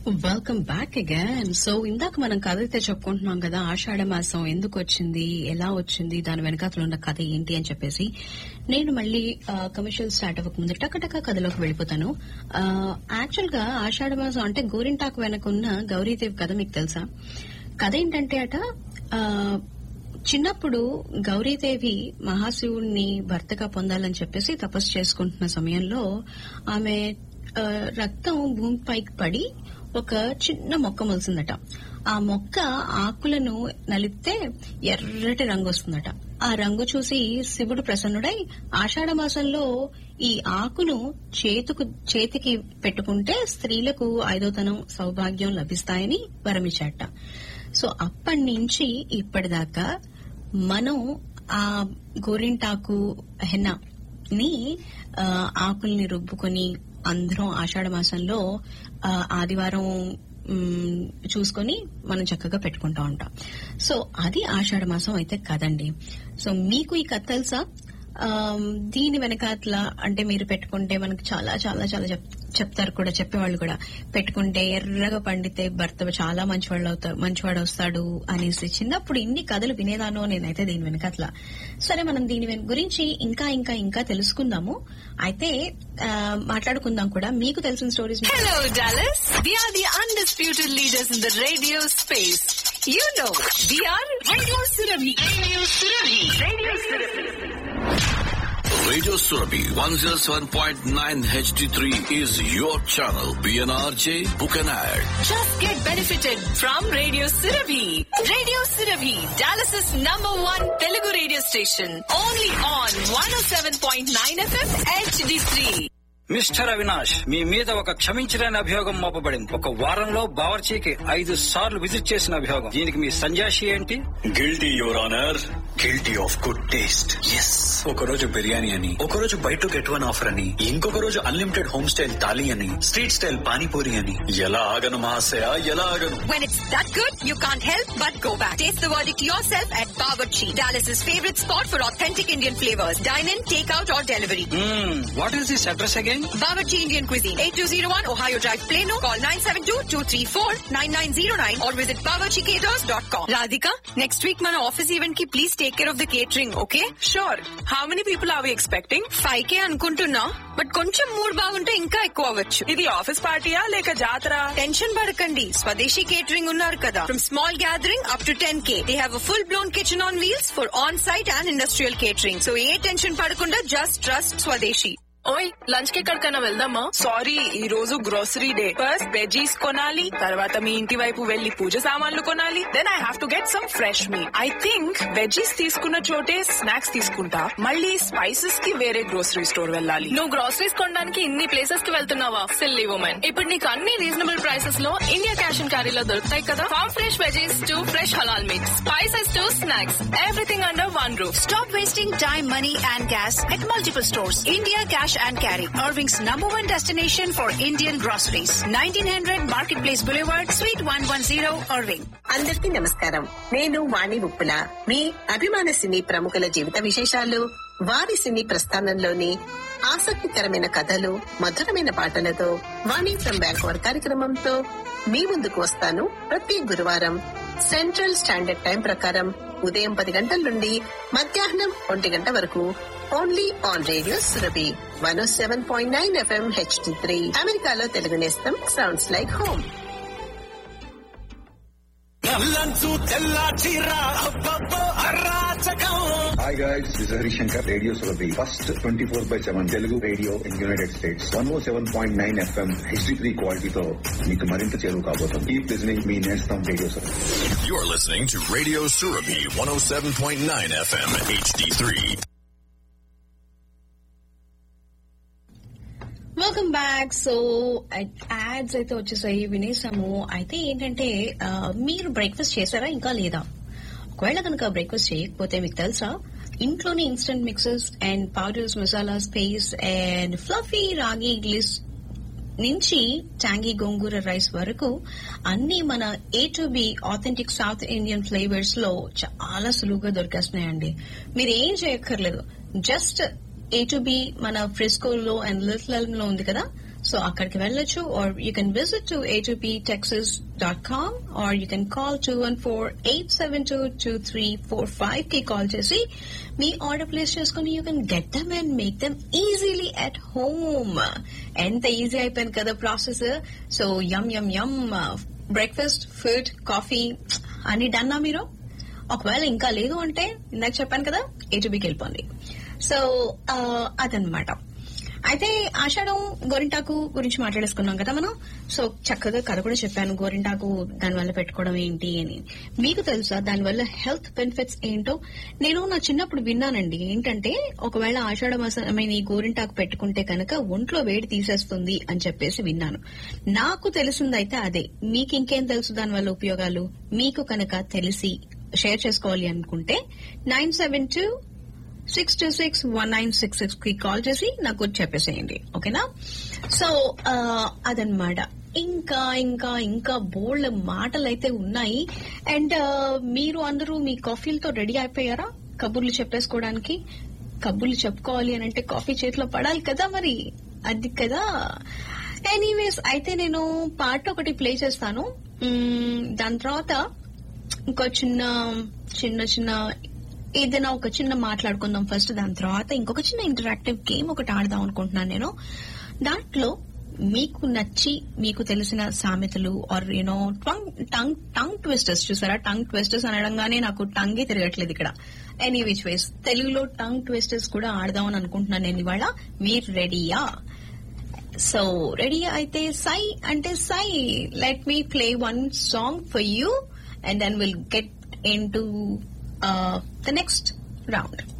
Welcome back again so ఇందాక మనం కథ అయితే చెప్పుకుంటున్నాం కదా ఆషాఢ మాసం ఎందుకు వచ్చింది ఎలా వచ్చింది దాని వెనకాతలు ఉన్న కథ ఏంటి అని చెప్పేసి నేను మళ్ళీ కమర్షియల్ స్టార్ట్ అవ్వక ముందు టకటక కథలోకి వెళ్ళిపోతాను యాక్చువల్ గా ఆషాఢ మాసం అంటే గోరింటాకు వెనక ఉన్న గౌరీదేవి కథ మీకు తెలుసా కథ ఏంటంటే అట ఆ, చిన్నప్పుడు గౌరీదేవి మహాశివుణ్ణి భర్తగా పొందాలని చెప్పేసి తపస్సు చేసుకుంటున్న సమయంలో ఆమె ఆ, రక్తం భూమిపైకి పడి ఒక చిన్న మొక్క మొలిసిందట ఆ మొక్క ఆకులను నలిపితే ఎర్రటి రంగు వస్తుందట ఆ రంగు చూసి శివుడు ప్రసన్నుడై ఆషాఢ మాసంలో ఈ ఆకును చేతుకు చేతికి పెట్టుకుంటే స్త్రీలకు ఐదోతనం సౌభాగ్యం లభిస్తాయని వరమిచ్చాట సో అప్పటి నుంచి ఇప్పటిదాకా మనం ఆ గోరింటాకు హెన్న ని ఆ, ఆకుల్ని రుబ్బుకొని అందరం ఆషాఢ మాసంలో ఆ, ఆదివారం మ్, చూసుకొని మనం చక్కగా పెట్టుకుంటా ఉంటాం సో అది ఆషాఢ మాసం అయితే కదండి సో మీకు ఈ కథ తెలుసా ఆమ్, దీని వెనకాతల అంటే మీరు పెట్టుకుంటే మనకు చాలా చాలా చాలా చెప్- చెప్తారు కూడా చెప్పేవాళ్ళు కూడా పెట్టుకుంటే ఎర్రగా పండితే భర్త చాలా మంచివాళ్ళు అవుతారు మంచివాడు వస్తాడు అనేసి చిన్నప్పుడు ఇన్ని కథలు వినేదాను నేనైతే దీని వెనకాతల సరే మనం దీని వెన- గురించి ఇంకా ఇంకా ఇంకా తెలుసుకుందాము అయితే ఆ, మాట్లాడుకుందాం కూడా మీకు తెలిసిన stories Hello, Dallas. We are the undisputed leaders in the radio space. You know, we are Radio Surabhi. Radio Surabhi. Radio Surabhi. Radio Surabhi 107.9 HD3 is your channel. PNRJ Book and Ad. Just get benefited from Radio Surabhi. Radio Surabhi, Dallas's number one Telugu radio station. Only on 107.9 FM HD3. Mister Avinash మీ మీద ఒక క్షమించలేని అభియోగం మోపబడింది ఒక వారంలో బావర్చీకి ఐదు సార్లు visit చేసిన అభియోగం దీనికి మీ సంజాషి ఏంటి guilty your honour guilty of good taste yes ఒక రోజు బిర్యానీ అని ఒక రోజు buy two get one offer అని ఇంకొక రోజు అన్లిమిటెడ్ హోమ్ స్టైల్ థాలీ అని స్ట్రీట్ స్టైల్ పానీపూరి అని ఎలా ఆగను మహాశయ ఎలా ఆగను When it's that good, you can't help but go back. Taste the verdict yourself at Bawarchi, Dallas's favorite spot for authentic Indian flavors. Dine in, take out or delivery. What is this address again Bawarchi Indian Cuisine, 8201 Ohio Drive, Plano. Call 972-234-9909 or visit bawarchicaters.com. Radhika, next week మన office event కి please take care of the catering okay Sure. How many people are we expecting? Five K అనుకుంటున్నా but కొంచెం mood బాగుంటే ఇంకా ఎక్కువ అవ్వచ్చు ఇది office పార్టీయా లేక జాతర టెన్షన్ పడకండి స్వదేశీ కేటరింగ్ ఉన్నారు కదా from small gathering up to ten K they have full blown kitchen on wheels for on site and industrial catering so ఏ టెన్షన్ పడకుండా జస్ట్ ట్రస్ట్ స్వదేశీ ఓయ్ లంచ్ కి ఎక్కడికైనా వెళ్దామా సారీ ఈ రోజు గ్రోసరీ డే ఫస్ట్ వెజీస్ కొనాలి తర్వాత మీ ఇంటి వైపు వెళ్లి పూజ సామాన్లు కొనాలి then I have to get some fresh మీ ఐ థింక్ వెజీస్ తీసుకున్న చోటే స్నాక్స్ తీసుకుంటా మళ్ళీ స్పైసెస్ కి వేరే గ్రోసరీ స్టోర్ వెళ్ళాలి నువ్వు గ్రోసరీస్ కొనడానికి ఇన్ని ప్లేసెస్ కి వెళ్తున్నావా సిల్లీ ఉమెన్ ఇప్పుడు నీకు అన్ని రీజనబుల్ ప్రైసెస్ లో ఇండియా క్యాష్ అండ్ క్యారీలో దొరుకుతాయి కదా farm fresh veggies to fresh halal mix spices to snacks everything under one roof Stop wasting time, money, and gas at multiple stores. India Cash and Carry, Irving's number one destination for Indian groceries. 1900 Marketplace Boulevard, Suite 110, Irving. అందరికీ నమస్కారం నేను వాణి ఉప్పుల మీ అభిమాన సినీ ప్రముఖుల జీవిత విశేషాలు వారి సినీ ప్రస్థానంలోని ఆసక్తికరమైన కథలు మధురమైన పాటలతో వాణి ఫ్రం బ్యాంకోర్ కార్యక్రమంతో మీ ముందుకు వస్తాను ప్రతి గురువారం సెంట్రల్ స్టాండర్డ్ టైం ప్రకారం ఉదయం పది గంటల నుండి మధ్యాహ్నం ఒంటి గంట వరకు only on radio Surabhi one seven point nine FM HD three అమెరికాలో తెలుగు నేస్తం sounds like home Hi guys, this is Hari Shankar, Radio Surabhi. First 24 by 7 Telugu radio in United States. 107.9 FM HD3 క్వాలిటీతో మీకు మరింత చేరువు కాబోతుంది. Keep listening మీ నేస్తం radio Surabhi. You're listening to Radio Surabhi 107.9 FM HD3. Welcome back so ads అయితే వచ్చేసాయి వినేసాము అయితే ఏంటంటే ఆ, మీరు బ్రేక్ఫాస్ట్ చేశారా ఇంకా లేదా ఒకవేళ కనుక బ్రేక్ఫాస్ట్ చేయకపోతే మీకు తెలుసా ఇంట్లోనే instant mixes and powders masalas paste and fluffy ragi idlis నుంచి టాంగీ గోంగూర రైస్ వరకు అన్ని మన A to B authentic South Indian flavours లో చాలా సులువుగా దొరికేస్తున్నాయండి మీరు ఏం చేయక్కర్లేదు జస్ట్ ఏ టు బి మన ఫ్రిస్కోలో అండ్ లిటిల్ లో ఉంది కదా సో అక్కడికి వెళ్ళొచ్చు or you can visit to A Texas dot com or you can call two one four eight seven two two three four five కి కాల్ చేసి మీ order place చేసుకుని you can get them and make them easily at home ఎంత easy అయిపోయింది కదా process so yum yum yum breakfast food coffee అన్ని డన్నా మీరు ఒకవేళ ఇంకా లేదు అంటే ఇందాక చెప్పాను కదా ఏటీబీకి వెళ్ళిపోండి సో ఆ, అదనమాట అయితే ఆషాఢం గోరింటాకు గురించి మాట్లాడేసుకున్నాం కదా మనం సో చక్కగా కథ కూడా చెప్పాను గోరింటాకు దానివల్ల పెట్టుకోవడం ఏంటి అని మీకు తెలుసా దానివల్ల హెల్త్ బెనిఫిట్స్ ఏంటో నేను నా చిన్నప్పుడు విన్నానండి ఏంటంటే ఒకవేళ ఆషాఢ మాసమైన ఈ గోరింటాకు పెట్టుకుంటే కనుక ఒంట్లో వేడి తీసేస్తుంది అని చెప్పేసి విన్నాను నాకు తెలిసిందైతే అదే మీకు ఇంకేం తెలుసు దానివల్ల ఉపయోగాలు మీకు కనుక తెలిసి షేర్ చేసుకోవాలి అనుకుంటే nine seven two six two six one nine six six కి కాల్ చేసి నాకు చెప్పేసేయండి ఓకేనా సో ఆ, అదనమాట ఇంకా ఇంకా ఇంకా బోల్డ్ మాటలు అయితే ఉన్నాయి అండ్ మీరు అందరూ మీ కాఫీలతో రెడీ అయిపోయారా కబుర్లు చెప్పేసుకోవడానికి కబుర్లు చెప్పుకోవాలి అని అంటే కాఫీ చేతిలో పడాలి కదా మరి అది కదా ఎనీవేస్ అయితే నేను పాట ఒకటి ప్లే చేస్తాను మ్మ్, దాని తర్వాత ఇంకో చిన్న చిన్న చిన్న ఏదైనా ఒక చిన్న మాట్లాడుకుందాం ఫస్ట్ దాని తర్వాత ఇంకొక చిన్న ఇంటరాక్టివ్ గేమ్ ఒకటి ఆడదాం అనుకుంటున్నాను నేను దాంట్లో మీకు నచ్చి మీకు తెలిసిన సామెతలు or you know tongue tongue tongue twisters చూసారా టంగ్ ట్విస్టర్స్ అనడంగానే నాకు టంగే తిరగట్లేదు ఇక్కడ ఎనీ విచ్ వేస్ తెలుగులో టంగ్ ట్విస్టర్స్ కూడా ఆడదాం అని అనుకుంటున్నాను నేను ఇవాళ మీరు రెడీయా సో రెడీ అయితే సై అంటే సై let me play one song for you and then will get into the next round